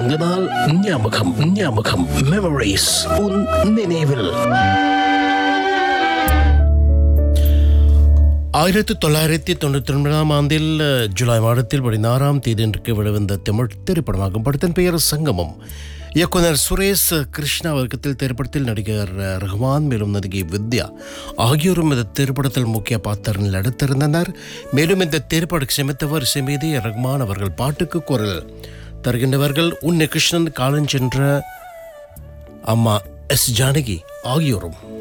அந்த நாள் ஞாபகம் ஞாபகம் மெமரிஸ் உன் நினைவில் ஆயிரத்தி தொள்ளாயிரத்தி தொண்ணூற்றி ஒன்பதாம் ஆண்டில் அஹ், ஜூலை மாதத்தில் பதினாறாம் தேதியன்றைக்கு வெளிவந்த தமிழ் திரைப்படமாகும் படத்தின் பெயர் சங்கமம் இயக்குனர் சுரேஷ் கிருஷ்ணா வர்க்கத்தில் திரைப்படத்தில் நடிகர் அஹ், ரஹ்மான் மேலும் நடிகை வித்யா ஆகியோரும் இந்த திரைப்படத்தில் முக்கிய பாத்திரங்கள் நடித்திருந்தனர் மேலும் இந்த திரைப்பட இசையமைத்தவர் இசைமீதி ரஹ்மான் அவர்கள் பாட்டுக்கு குரல் தருகின்றவர்கள் உன்னை கிருஷ்ணன் காலஞ்சென்ற அம்மா எஸ் ஜானகி ஆகியோரும்